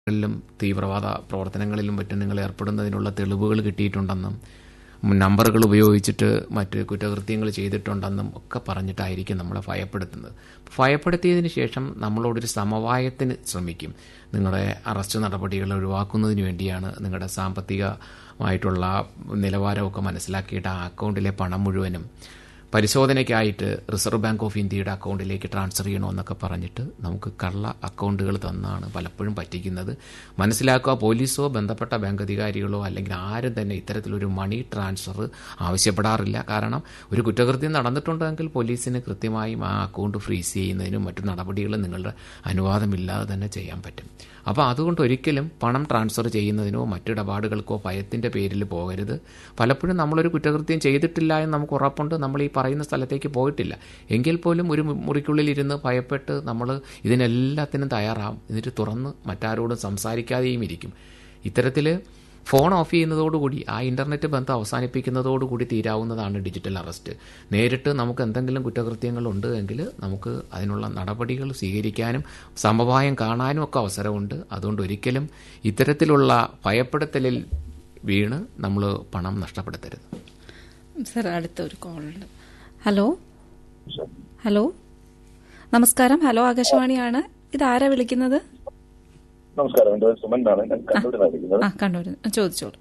ങ്ങളിലും തീവ്രവാദ പ്രവർത്തനങ്ങളിലും മറ്റും നിങ്ങൾ ഏർപ്പെടുന്നതിനുള്ള തെളിവുകൾ കിട്ടിയിട്ടുണ്ടെന്നും നമ്പറുകൾ ഉപയോഗിച്ചിട്ട് മറ്റ് കുറ്റകൃത്യങ്ങൾ ചെയ്തിട്ടുണ്ടെന്നും ഒക്കെ പറഞ്ഞിട്ടായിരിക്കും നമ്മളെ ഭയപ്പെടുത്തുന്നത് ഭയപ്പെടുത്തിയതിന് ശേഷം നമ്മളോടൊരു സമവായത്തിന് ശ്രമിക്കും നിങ്ങളുടെ അറസ്റ്റ് നടപടികൾ ഒഴിവാക്കുന്നതിന് വേണ്ടിയാണ് നിങ്ങളുടെ സാമ്പത്തികമായിട്ടുള്ള നിലവാരമൊക്കെ മനസ്സിലാക്കിയിട്ട് ആ അക്കൗണ്ടിലെ പണം മുഴുവനും പരിശോധനയ്ക്കായിട്ട് റിസർവ് ബാങ്ക് ഓഫ് ഇന്ത്യയുടെ അക്കൗണ്ടിലേക്ക് ട്രാൻസ്ഫർ ചെയ്യണമെന്നൊക്കെ പറഞ്ഞിട്ട് നമുക്ക് കള്ള അക്കൗണ്ടുകൾ തന്നാണ് പലപ്പോഴും പറ്റിക്കുന്നത് മനസ്സിലാക്കുക പോലീസോ ബന്ധപ്പെട്ട ബാങ്ക് അധികാരികളോ അല്ലെങ്കിൽ ആരും തന്നെ ഇത്തരത്തിലൊരു മണി ട്രാൻസ്ഫർ ആവശ്യപ്പെടാറില്ല കാരണം ഒരു കുറ്റകൃത്യം നടന്നിട്ടുണ്ടെങ്കിൽ പോലീസിന് കൃത്യമായും ആ അക്കൗണ്ട് ഫ്രീസ് ചെയ്യുന്നതിനും മറ്റു നടപടികളും നിങ്ങളുടെ അനുവാദമില്ലാതെ തന്നെ ചെയ്യാൻ പറ്റും അപ്പോൾ അതുകൊണ്ട് ഒരിക്കലും പണം ട്രാൻസ്ഫർ ചെയ്യുന്നതിനോ മറ്റിടപാടുകൾക്കോ ഭയത്തിൻ്റെ പേരിൽ പോകരുത് പലപ്പോഴും നമ്മളൊരു കുറ്റകൃത്യം ചെയ്തിട്ടില്ല എന്ന് നമുക്ക് ഉറപ്പുണ്ട് നമ്മൾ ഈ പറയുന്ന സ്ഥലത്തേക്ക് പോയിട്ടില്ല എങ്കിൽ പോലും ഒരു മുറിക്കുള്ളിൽ ഇരുന്ന് ഭയപ്പെട്ട് നമ്മൾ ഇതിനെല്ലാത്തിനും തയ്യാറാവും എന്നിട്ട് തുറന്ന് മറ്റാരോടും സംസാരിക്കാതെയും ഇരിക്കും ഇത്തരത്തിൽ ഫോൺ ഓഫ് ചെയ്യുന്നതോടുകൂടി ആ ഇന്റർനെറ്റ് ബന്ധം അവസാനിപ്പിക്കുന്നതോടുകൂടി തീരാവുന്നതാണ് ഡിജിറ്റൽ അറസ്റ്റ് നേരിട്ട് നമുക്ക് എന്തെങ്കിലും കുറ്റകൃത്യങ്ങൾ ഉണ്ട് എങ്കിൽ നമുക്ക് അതിനുള്ള നടപടികൾ സ്വീകരിക്കാനും സമവായം കാണാനും ഒക്കെ അവസരമുണ്ട് അതുകൊണ്ട് ഒരിക്കലും ഇത്തരത്തിലുള്ള ഭയപ്പെടുത്തലിൽ വീണ് നമ്മൾ പണം നഷ്ടപ്പെടുത്തരുത് സർ അടുത്ത ഒരു കോളുണ്ട് ഹലോ ഹലോ നമസ്കാരം ഹലോ ആകാശവാണിയാണ് ഇതാരാ വിളിക്കുന്നത് നമസ്കാരം എന്റെ പേര് സുമൻ എന്നാണ് ഞാൻ കണ്ണൂരിലാണ് വിളിക്കുന്നത് ആ കണ്ണൂർ ചോദിച്ചോളൂ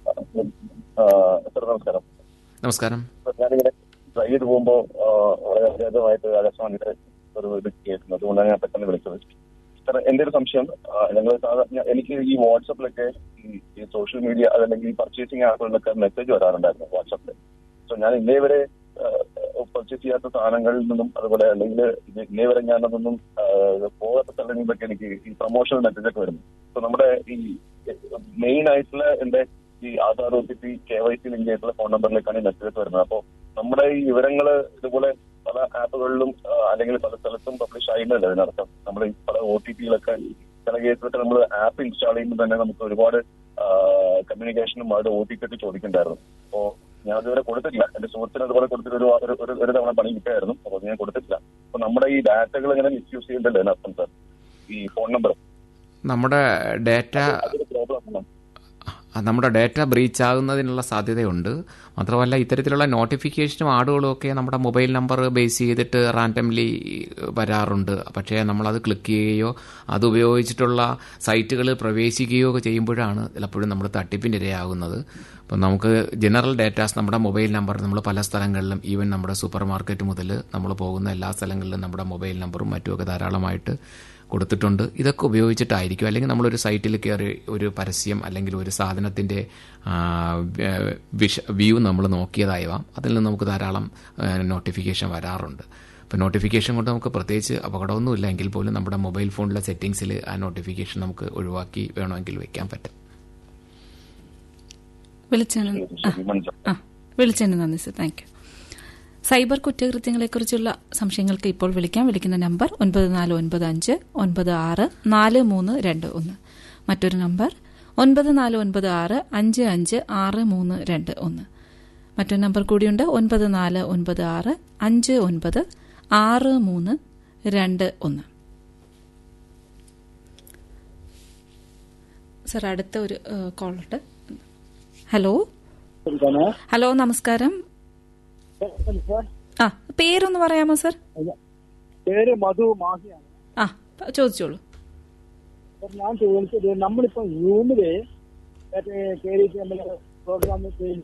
സർ നമസ്കാരം നമസ്കാരം ഞാനിങ്ങനെ ട്രൈ ചെയ്ത് പോകുമ്പോൾ വളരെ അത്യാവശ്യമായിട്ട് ആകാശവാണിയുടെ ഒരു ഇത് കേൾക്കുന്നു അതുകൊണ്ടാണ് ഞാൻ പെട്ടെന്ന് വിളിച്ചത് സാർ എന്റെ ഒരു സംശയം ഞങ്ങൾ സാധാരണ എനിക്ക് ഈ വാട്സപ്പിലൊക്കെ ഈ സോഷ്യൽ മീഡിയ അതല്ലെങ്കിൽ ഈ പർച്ചേസിംഗ് ആപ്പുകളിലൊക്കെ മെസ്സേജ് വരാറുണ്ടായിരുന്നു വാട്സപ്പിൽ സോ ഞാൻ ഇന്നേ വരെ പർച്ചേസ് ചെയ്യാത്ത സാധനങ്ങളിൽ നിന്നും അതുപോലെ അല്ലെങ്കിൽ ഇന്നേ വരെ ഞാനതൊന്നും പോകാത്ത സ്ഥലങ്ങളിലൊക്കെ എനിക്ക് ഈ പ്രൊമോഷണൽ മെസ്സേജ് ഒക്കെ വരുന്നു സോ നമ്മുടെ ഈ മെയിൻ ആയിട്ടുള്ള എന്റെ ഈ Aadhaar O T P K Y C link ആയിട്ടുള്ള ഫോൺ നമ്പറിലേക്കാണ് ഈ മെസ്സേജസ് വരുന്നത് അപ്പോൾ നമ്മുടെ ഈ വിവരങ്ങൾ ഇതുപോലെ പല ആപ്പുകളിലും അല്ലെങ്കിൽ പല സ്ഥലത്തും പബ്ലിഷ് ആയില്ലല്ലോ അതിനർത്ഥം നമ്മൾ ഈ പല ഒ ടി പിയിലൊക്കെ ചില കേസിലൊക്കെ നമ്മൾ ആപ്പ് ഇൻസ്റ്റാൾ ചെയ്യുമ്പോൾ തന്നെ നമുക്ക് ഒരുപാട് കമ്മ്യൂണിക്കേഷനും അവരുടെ ഒ ടി പി ഒക്കെ ചോദിക്കണ്ടായിരുന്നു അപ്പോൾ ഞാൻ അതുവരെ കൊടുത്തിട്ടില്ല എന്റെ സുഹൃത്തിന് അതുപോലെ കൊടുത്തിട്ട് ഒരു ഒരു തവണ പണി കിട്ടായിരുന്നു അപ്പോൾ ഞാൻ കൊടുത്തിട്ടില്ല അപ്പൊ നമ്മുടെ ഈ ഡാറ്റകൾ ഇങ്ങനെ മിസ്യൂസ് ചെയ്യണ്ടല്ലോ അതിനർത്ഥം സാർ ഈ ഫോൺ നമ്പർ നമ്മുടെ ഡാറ്റ അതൊരു പ്രോബ്ലം ആണ് നമ്മുടെ ഡാറ്റ ബ്രീച്ച് ആകുന്നതിനുള്ള സാധ്യതയുണ്ട് മാത്രമല്ല ഇത്തരത്തിലുള്ള നോട്ടിഫിക്കേഷനും ആടുകളും ഒക്കെ നമ്മുടെ മൊബൈൽ നമ്പർ ബേസ് ചെയ്തിട്ട് റാൻഡംലി വരാറുണ്ട് പക്ഷേ നമ്മളത് ക്ലിക്ക് ചെയ്യുകയോ അത് ഉപയോഗിച്ചിട്ടുള്ള സൈറ്റുകളിൽ പ്രവേശിക്കുകയോ ഒക്കെ ചെയ്യുമ്പോഴാണ് ചിലപ്പോഴും നമ്മൾ തട്ടിപ്പിൻ്റെ ഇരയാകുന്നത് അപ്പം നമുക്ക് ജനറൽ ഡാറ്റാസ് നമ്മുടെ മൊബൈൽ നമ്പർ നമ്മൾ പല സ്ഥലങ്ങളിലും ഈവൻ നമ്മുടെ സൂപ്പർ മാർക്കറ്റ് മുതൽ നമ്മൾ പോകുന്ന എല്ലാ സ്ഥലങ്ങളിലും നമ്മുടെ മൊബൈൽ നമ്പറും മറ്റുമൊക്കെ ധാരാളമായിട്ട് കൊടുത്തിട്ടുണ്ട് ഇതൊക്കെ ഉപയോഗിച്ചിട്ടായിരിക്കും അല്ലെങ്കിൽ നമ്മളൊരു സൈറ്റിൽ കയറി ഒരു പരസ്യം അല്ലെങ്കിൽ ഒരു സാധനത്തിൻ്റെ വിഷ വ്യൂ നമ്മൾ നോക്കിയതായവാം അതിൽ നിന്ന് നമുക്ക് ധാരാളം നോട്ടിഫിക്കേഷൻ വരാറുണ്ട് അപ്പോൾ നോട്ടിഫിക്കേഷൻ കൊണ്ട് നമുക്ക് പ്രത്യേകിച്ച് അപകടമൊന്നുമില്ല എങ്കിൽ പോലും നമ്മുടെ മൊബൈൽ ഫോണിലെ സെറ്റിങ്സിൽ ആ നോട്ടിഫിക്കേഷൻ നമുക്ക് ഒഴിവാക്കി വേണമെങ്കിൽ വെക്കാൻ പറ്റും വിളിച്ചതിന് ആ വിളിച്ചതിന് നന്ദി സർ താങ്ക് യു സൈബർ കുറ്റകൃത്യങ്ങളെക്കുറിച്ചുള്ള സംശയങ്ങൾക്ക് ഇപ്പോൾ വിളിക്കാം വിളിക്കുന്ന നമ്പർ ഒൻപത് നാല് ഒൻപത് അഞ്ച് ഒൻപത് ആറ് നാല് മൂന്ന് രണ്ട് ഒന്ന് മറ്റൊരു നമ്പർ ഒൻപത് നാല് ഒൻപത് ആറ് അഞ്ച് അഞ്ച് ആറ് മൂന്ന് രണ്ട് ഒന്ന് മറ്റൊരു നമ്പർ കൂടിയുണ്ട് ഒൻപത് നാല് ഒൻപത് ആറ് അഞ്ച് ഒൻപത് ആറ് മൂന്ന് രണ്ട് ഒന്ന് സർ അടുത്ത ഒരു കോളുണ്ട് ഹലോ ഹലോ നമസ്കാരം ആ പേരൊന്ന് പറയാമോ സർ പേര് മധു മാഹിയാണ് ആ ചോദിച്ചോളൂ ഞാൻ ചോദിച്ചത് നമ്മളിപ്പോ സൂമില് കയറിയിട്ട് നമ്മള് പ്രോഗ്രാം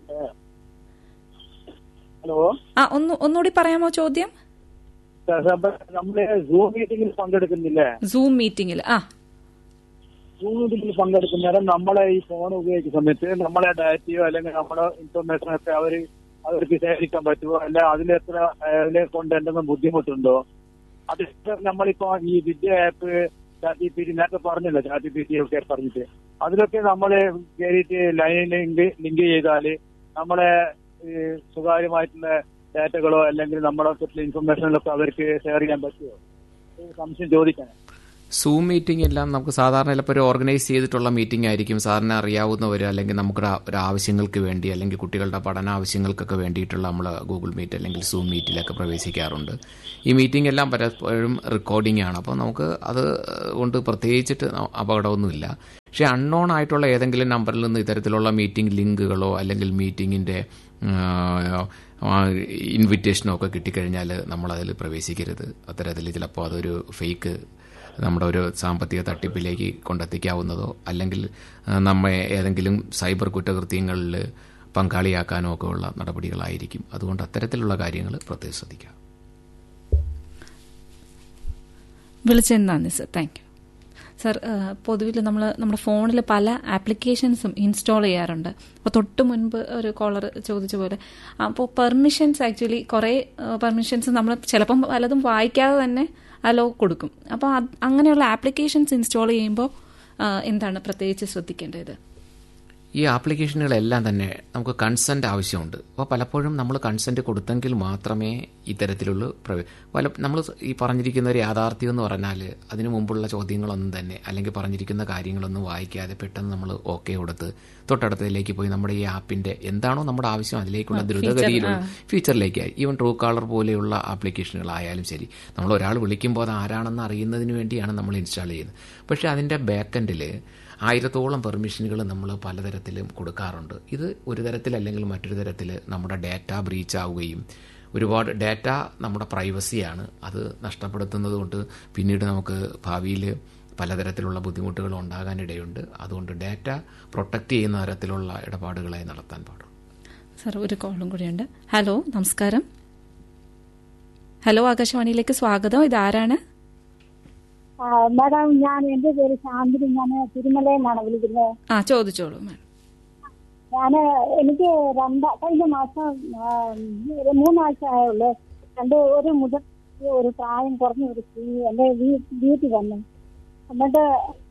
ഹലോ ആ ഒന്ന് ഒന്നുകൂടി പറയാമോ ചോദ്യം നമ്മള് സൂം മീറ്റിംഗിൽ പങ്കെടുക്കുന്നില്ലേ സൂം മീറ്റിംഗിൽ ആ സൂം മീറ്റിംഗിൽ പങ്കെടുക്കുന്നേരം നമ്മളെ ഈ ഫോൺ ഉപയോഗിക്കുന്ന സമയത്ത് നമ്മളെ ഡാറ്റയോ അല്ലെങ്കിൽ നമ്മുടെ ഇൻഫർമേഷൻ ഒക്കെ അവര് അവർക്ക് ശേഖരിക്കാൻ പറ്റുമോ അല്ല അതിലെത്ര അതിലെ കൊണ്ട് എന്തെങ്കിലും ബുദ്ധിമുട്ടുണ്ടോ അത് നമ്മളിപ്പോ ഈ Vidya app ChatGPT നേരത്തെ പറഞ്ഞല്ലോ ചാറ്റി പി ടി ഒക്കെ പറഞ്ഞിട്ട് അതിലൊക്കെ നമ്മൾ കയറിയിട്ട് ലൈൻ ലിങ്ക് ലിങ്ക് ചെയ്താല് നമ്മളെ സ്വകാര്യമായിട്ടുള്ള ഡാറ്റകളോ അല്ലെങ്കിൽ നമ്മളെ കുറിച്ചുള്ള ഇൻഫർമേഷനിലൊക്കെ അവർക്ക് ഷെയർ ചെയ്യാൻ പറ്റുമോ സംശയം ചോദിക്കാൻ സൂം മീറ്റിംഗ് എല്ലാം നമുക്ക് സാധാരണ ചിലപ്പോൾ ഒരു ഓർഗനൈസ് ചെയ്തിട്ടുള്ള മീറ്റിംഗ് ആയിരിക്കും സാറിന് അറിയാവുന്നവർ അല്ലെങ്കിൽ നമുക്ക് ഒരു ആവശ്യങ്ങൾക്ക് വേണ്ടി അല്ലെങ്കിൽ കുട്ടികളുടെ പഠന ആവശ്യങ്ങൾക്കൊക്കെ വേണ്ടിയിട്ടുള്ള നമ്മൾ ഗൂഗിൾ മീറ്റ് അല്ലെങ്കിൽ സൂം മീറ്റിലൊക്കെ പ്രവേശിക്കാറുണ്ട് ഈ മീറ്റിംഗ് എല്ലാം പലപ്പോഴും റെക്കോർഡിംഗ് ആണ് അപ്പോൾ നമുക്ക് അത് കൊണ്ട് പ്രത്യേകിച്ചിട്ട് അപകടമൊന്നുമില്ല പക്ഷേ അൺനോൺ ആയിട്ടുള്ള ഏതെങ്കിലും നമ്പറിൽ നിന്ന് ഇത്തരത്തിലുള്ള മീറ്റിംഗ് ലിങ്കുകളോ അല്ലെങ്കിൽ മീറ്റിങ്ങിൻ്റെ ഇൻവിറ്റേഷനോ ഒക്കെ കിട്ടിക്കഴിഞ്ഞാൽ നമ്മളതിൽ പ്രവേശിക്കരുത് അത്തരത്തിൽ ചിലപ്പോൾ അതൊരു ഫേക്ക് നമ്മുടെ ഒരു സാമ്പത്തിക തട്ടിപ്പിലേക്ക് കൊണ്ടെത്തിക്കാവുന്നതോ അല്ലെങ്കിൽ നമ്മെ ഏതെങ്കിലും സൈബർ കുറ്റകൃത്യങ്ങളിൽ പങ്കാളിയാക്കാനോ ഒക്കെ ഉള്ള നടപടികളായിരിക്കും അതുകൊണ്ട് അത്തരത്തിലുള്ള കാര്യങ്ങൾ പ്രത്യേകം ശ്രദ്ധിക്കാം വിളിച്ചതിന് നന്ദി സർ താങ്ക് യു സർ പൊതുവിൽ നമ്മൾ നമ്മുടെ ഫോണിൽ പല ആപ്ലിക്കേഷൻസും ഇൻസ്റ്റാൾ ചെയ്യാറുണ്ട് അപ്പോൾ തൊട്ട് മുൻപ് ഒരു കോളർ ചോദിച്ച പോലെ അപ്പോൾ പെർമിഷൻസ് ആക്ച്വലി കുറേ പെർമിഷൻസ് നമ്മൾ ചിലപ്പം പലതും വായിക്കാതെ തന്നെ അലോ കൊടുക്കും അപ്പോൾ അങ്ങനെയുള്ള ആപ്ലിക്കേഷൻസ് ഇൻസ്റ്റാൾ ചെയ്യുമ്പോൾ എന്താണ് പ്രത്യേകിച്ച് ശ്രദ്ധിക്കേണ്ടത് ഈ ആപ്ലിക്കേഷനുകളെല്ലാം തന്നെ നമുക്ക് കൺസെന്റ് ആവശ്യമുണ്ട് അപ്പോൾ പലപ്പോഴും നമ്മൾ കൺസെന്റ് കൊടുത്തെങ്കിൽ മാത്രമേ ഇത്തരത്തിലുള്ള പല നമ്മൾ ഈ പറഞ്ഞിരിക്കുന്ന ഒരു യാഥാർത്ഥ്യം എന്ന് പറഞ്ഞാൽ അതിനു മുമ്പുള്ള ചോദ്യങ്ങളൊന്നും തന്നെ അല്ലെങ്കിൽ പറഞ്ഞിരിക്കുന്ന കാര്യങ്ങളൊന്നും വായിക്കാതെ പെട്ടെന്ന് നമ്മൾ ഓക്കെ കൊടുത്ത് തൊട്ടടുത്തതിലേക്ക് പോയി നമ്മുടെ ഈ ആപ്പിന്റെ എന്താണോ നമ്മുടെ ആവശ്യം അതിലേക്കുള്ള ദ്രുതഗതിയിലുള്ള ഫീച്ചറിലേക്കായി ഈവൻ ട്രൂ കാളർ പോലെയുള്ള ആപ്ലിക്കേഷനുകളായാലും ശരി നമ്മൾ ഒരാൾ വിളിക്കുമ്പോൾ അത് ആരാണെന്ന് അറിയുന്നതിന് വേണ്ടിയാണ് നമ്മൾ ഇൻസ്റ്റാൾ ചെയ്യുന്നത് പക്ഷേ അതിന്റെ ബാക്കെൻഡിൽ ആയിരത്തോളം പെർമിഷനുകൾ നമ്മൾ പലതരത്തിലും കൊടുക്കാറുണ്ട് ഇത് ഒരു തരത്തിൽ അല്ലെങ്കിൽ മറ്റൊരു തരത്തിൽ നമ്മുടെ ഡാറ്റ ബ്രീച്ച് ആവുകയും ഒരുപാട് ഡാറ്റ നമ്മുടെ പ്രൈവസിയാണ് അത് നഷ്ടപ്പെടുത്തുന്നത് കൊണ്ട് പിന്നീട് നമുക്ക് ഭാവിയിൽ പലതരത്തിലുള്ള ബുദ്ധിമുട്ടുകൾ ഉണ്ടാകാനിടയുണ്ട് അതുകൊണ്ട് ഡാറ്റ പ്രൊട്ടക്ട് ചെയ്യുന്ന തരത്തിലുള്ള ഇടപാടുകളായി നടത്താൻ പാടും സർ ഒരു കോളും കൂടിയുണ്ട് ഹലോ നമസ്കാരം ഹലോ ആകാശവാണിയിലേക്ക് സ്വാഗതം ഇതാരാണ് മാഡം ഞാൻ എന്റെ പേര് ശാന്തിനി ഞാൻ തിരുമലയിൽ നിന്നാണ് വിളിക്കുന്നത് ആ ചോദിച്ചോളൂ മാഡം ഞാൻ എനിക്ക് രണ്ട കഴിഞ്ഞ മാസം ഒരു മൂന്നാഴ്ച ആയുള്ളൂ രണ്ട് ഒരു മുതൽ ഒരു പ്രായം കുറഞ്ഞ ഒരു സ്ത്രീ എന്റെ വീട്ടിൽ വന്നു എന്നിട്ട്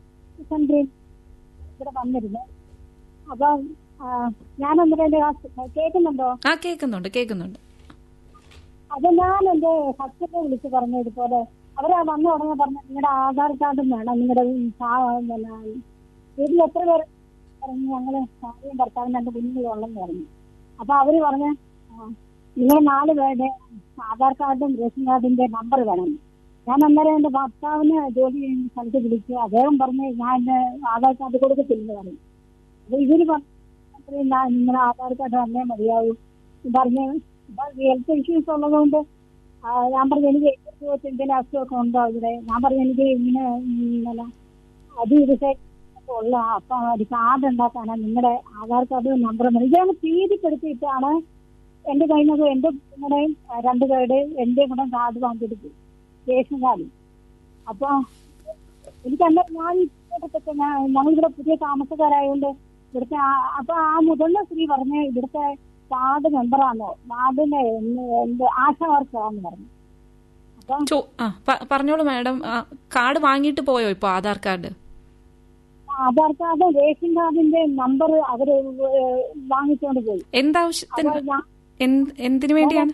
ഇവിടെ വന്നിരുന്നു അപ്പം ഞാൻ എന്നിട്ട് കേൾക്കുന്നുണ്ടോ ആ കേൾക്കുന്നുണ്ട് കേൾക്കുന്നുണ്ട് അത് ഞാൻ എന്റെ ഹസ്ബൻഡിനെ വിളിച്ച് പറഞ്ഞു ഇതുപോലെ അവര് വന്ന ഉടനെ പറഞ്ഞു നിങ്ങളുടെ ആധാർ കാർഡും വേണം നിങ്ങളുടെ പിന്നെ വീട്ടിൽ എത്ര പേര് പറഞ്ഞു ഞങ്ങള് ഭാര്യയും ഭർത്താവും രണ്ട് കുഞ്ഞുങ്ങളും ഉള്ളെന്ന് പറഞ്ഞു അപ്പൊ അവര് പറഞ്ഞ് നിങ്ങൾ നാല് പേരുടെ ആധാർ കാർഡും റേഷൻ കാർഡിന്റെ നമ്പർ വേണം ഞാൻ അന്നേരം എന്റെ ഭർത്താവിന് ജോലി ചെയ്യുന്ന സ്ഥലത്ത് വിളിച്ചു അദ്ദേഹം പറഞ്ഞ് ഞാൻ എന്റെ ആധാർ കാർഡ് കൊടുക്കത്തില്ലെന്ന് പറഞ്ഞു അപ്പൊ ഇവര് പറഞ്ഞു നിങ്ങളുടെ ആധാർ കാർഡ് വന്നേ മതിയാവും പറഞ്ഞ് ഹെൽത്ത് ഇഷ്യൂസ് ഉള്ളതുകൊണ്ട് ഞാൻ പറഞ്ഞു എനിക്ക് എന്തെങ്കിലും അസുഖമൊക്കെ ഉണ്ടോ ഇവിടെ ഞാൻ പറഞ്ഞു എനിക്ക് ഇങ്ങനെ പിന്നെ അത് ഇത് ഉള്ള അപ്പൊ ഒരു കാർഡ് ഉണ്ടാക്കാനാണ് നിങ്ങളുടെ ആധാർ കാർഡ് നമ്പർ ഇതാണ് തീതിപ്പെടുത്തിയിട്ടാണ് എന്റെ കയ്യിൽ നിന്ന് എന്റെ നിങ്ങളുടെയും രണ്ട് പേരുടെ എന്റെ കൂടെ കാർഡ് വാങ്ങിയെടുത്തു റേഷൻ കാർഡ് അപ്പൊ എനിക്ക് അന്ന ഞാൻ ഇവിടുത്തെ ഞാൻ ഞങ്ങളിവിടെ പുതിയ താമസക്കാരായതുകൊണ്ട് ഇവിടുത്തെ അപ്പൊ ആ മുതിർന്ന സ്ത്രീ പറഞ്ഞ ഇവിടുത്തെ വാർഡ് മെമ്പറാണോ വാർഡിന്റെ എന്ത് ആശാ വർക്കാന്ന് പറഞ്ഞു പറഞ്ഞോളൂ മാഡം കാർഡ് വാങ്ങിയിട്ട് പോയോ ഇപ്പൊ Aadhaar card Aadhaar card ration കാർഡിന്റെ നമ്പർ അവര് വാങ്ങിച്ചോണ്ട് പോയി എന്താവശ്യത്തിന് എന്തിനു വേണ്ടിയാണ്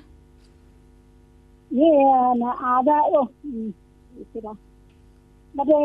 ഈ ആധാർ മറ്റേ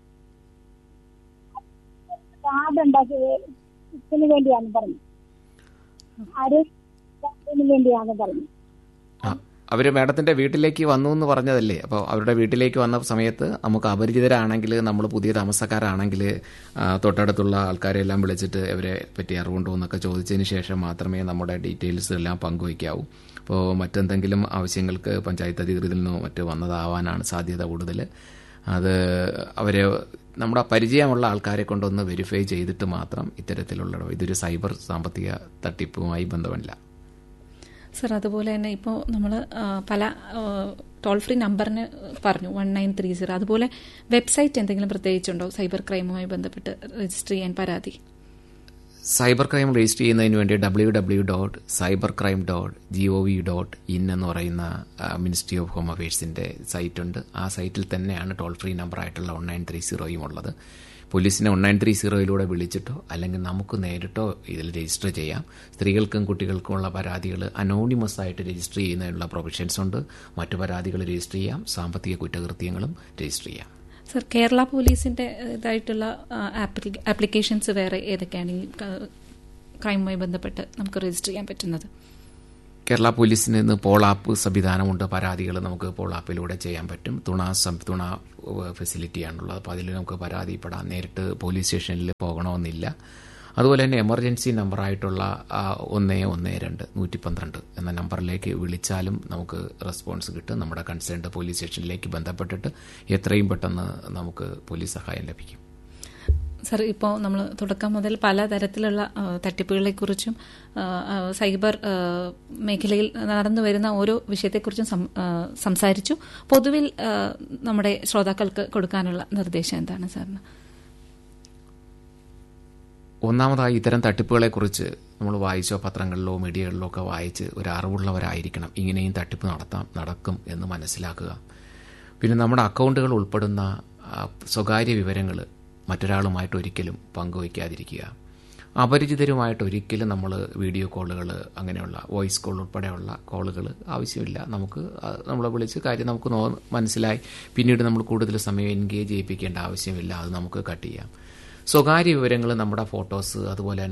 കാർഡ് ഉണ്ടാക്കി ഇതിന് വേണ്ടിയാണ് പറഞ്ഞു ആരോഗ്യത്തിന് വേണ്ടിയാണ് പറഞ്ഞു അവർ മാഡത്തിന്റെ വീട്ടിലേക്ക് വന്നു എന്ന് പറഞ്ഞതല്ലേ അപ്പോൾ അവരുടെ വീട്ടിലേക്ക് വന്ന സമയത്ത് നമുക്ക് അപരിചിതരാണെങ്കിൽ നമ്മൾ പുതിയ താമസക്കാരാണെങ്കിൽ തൊട്ടടുത്തുള്ള ആൾക്കാരെല്ലാം വിളിച്ചിട്ട് അവരെ പറ്റി അറിവുണ്ടോ എന്നൊക്കെ ചോദിച്ചതിന് ശേഷം മാത്രമേ നമ്മുടെ ഡീറ്റെയിൽസ് എല്ലാം പങ്കുവയ്ക്കാവൂ അപ്പോൾ മറ്റെന്തെങ്കിലും ആവശ്യങ്ങൾക്ക് പഞ്ചായത്ത് അധികൃതരിൽ നിന്നോ മറ്റോ വന്നതാവാനാണ് സാധ്യത കൂടുതൽ അത് അവരെ നമ്മുടെ പരിചയമുള്ള ആൾക്കാരെ കൊണ്ടൊന്ന് വെരിഫൈ ചെയ്തിട്ട് മാത്രം ഇത്തരത്തിലുള്ള ഇതൊരു സൈബർ സാമ്പത്തിക തട്ടിപ്പുമായി ബന്ധമില്ല സർ അതുപോലെ തന്നെ ഇപ്പോൾ നമ്മൾ പല ടോൾ ഫ്രീ നമ്പറിന് പറഞ്ഞു വൺ നയൻ ത്രീ സീറോ അതുപോലെ വെബ്സൈറ്റ് എന്തെങ്കിലും പ്രത്യേകിച്ചുണ്ടോ സൈബർ ക്രൈമുമായി ബന്ധപ്പെട്ട് രജിസ്റ്റർ ചെയ്യാൻ പരാതി സൈബർ ക്രൈം രജിസ്റ്റർ ചെയ്യുന്നതിന് വേണ്ടി W W dot cyber crime dot G O V dot in എന്ന് പറയുന്ന മിനിസ്ട്രി ഓഫ് ഹോം അഫയേഴ്സിന്റെ സൈറ്റ് ഉണ്ട് ആ സൈറ്റിൽ തന്നെയാണ് ടോൾ ഫ്രീ നമ്പർ ആയിട്ടുള്ള വൺ നയൻ ത്രീ സീറോയും ഉള്ളത് പോലീസിനെ വൺ നയൻ ത്രീ സീറോയിലൂടെ വിളിച്ചിട്ടോ അല്ലെങ്കിൽ നമുക്ക് നേരിട്ടോ ഇതിൽ രജിസ്റ്റർ ചെയ്യാം സ്ത്രീകൾക്കും കുട്ടികൾക്കുമുള്ള പരാതികൾ അനോണിമസ് ആയിട്ട് രജിസ്റ്റർ ചെയ്യുന്നതിനുള്ള പ്രൊവിഷൻസ് ഉണ്ട് മറ്റു പരാതികൾ രജിസ്റ്റർ ചെയ്യാം സാമ്പത്തിക കുറ്റകൃത്യങ്ങളും രജിസ്റ്റർ ചെയ്യാം സർ കേരള പോലീസിന്റെ ഇതായിട്ടുള്ള ആപ്ലിക്കേഷൻസ് വേറെ ഏതൊക്കെയാണ് ഈ ക്രൈമുമായി ബന്ധപ്പെട്ട് നമുക്ക് രജിസ്റ്റർ ചെയ്യാൻ പറ്റുന്നത് കേരള പോലീസിന് ഇന്ന് പോൾ ആപ്പ് സംവിധാനമുണ്ട് പരാതികൾ നമുക്ക് പോൾ ആപ്പിലൂടെ ചെയ്യാൻ പറ്റും തുണ സം തുണ ഫെസിലിറ്റിയാണുള്ളത് അപ്പോൾ അതിൽ നമുക്ക് പരാതിപ്പെടാം നേരിട്ട് പോലീസ് സ്റ്റേഷനിൽ പോകണമെന്നില്ല അതുപോലെ തന്നെ എമർജൻസി നമ്പറായിട്ടുള്ള ഒന്ന് ഒന്ന് രണ്ട് നൂറ്റി പന്ത്രണ്ട് എന്ന നമ്പറിലേക്ക് വിളിച്ചാലും നമുക്ക് റെസ്പോൺസ് കിട്ടും നമ്മുടെ കൺസേൺഡ് പോലീസ് സ്റ്റേഷനിലേക്ക് ബന്ധപ്പെട്ടിട്ട് എത്രയും പെട്ടെന്ന് നമുക്ക് പോലീസ് സഹായം ലഭിക്കും സർ ഇപ്പോൾ നമ്മൾ തുടക്കം മുതൽ പലതരത്തിലുള്ള തട്ടിപ്പുകളെക്കുറിച്ചും സൈബർ മേഖലയിൽ നടന്നു വരുന്ന ഓരോ വിഷയത്തെക്കുറിച്ചും സംസാരിച്ചു പൊതുവിൽ നമ്മുടെ ശ്രോതാക്കൾക്ക് കൊടുക്കാനുള്ള നിർദ്ദേശം എന്താണ് സാറിന് ഒന്നാമതായി ഇത്തരം തട്ടിപ്പുകളെക്കുറിച്ച് നമ്മൾ വായിച്ചോ പത്രങ്ങളിലോ മീഡിയകളിലോ ഒക്കെ വായിച്ച് ഒരു അറിവുള്ളവരായിരിക്കണം ഇങ്ങനെയും തട്ടിപ്പ് നടത്താം നടക്കും എന്ന് മനസ്സിലാക്കുക പിന്നെ നമ്മുടെ അക്കൗണ്ടുകൾ ഉൾപ്പെടുന്ന സ്വകാര്യ വിവരങ്ങൾ മറ്റൊരാളുമായിട്ട് ഒരിക്കലും പങ്കുവയ്ക്കാതിരിക്കുക അപരിചിതരുമായിട്ട് ഒരിക്കലും നമ്മൾ വീഡിയോ കോളുകൾ അങ്ങനെയുള്ള വോയിസ് കോൾ ഉൾപ്പെടെയുള്ള കോളുകൾ ആവശ്യമില്ല നമുക്ക് നമ്മളെ വിളിച്ച് കാര്യം നമുക്ക് മനസ്സിലായി പിന്നീട് നമ്മൾ കൂടുതൽ സമയം എൻഗേജ് ചെയ്യിപ്പിക്കേണ്ട ആവശ്യമില്ല അത് നമുക്ക് കട്ട് ചെയ്യാം സ്വകാര്യ വിവരങ്ങൾ നമ്മുടെ ഫോട്ടോസ് അതുപോലെ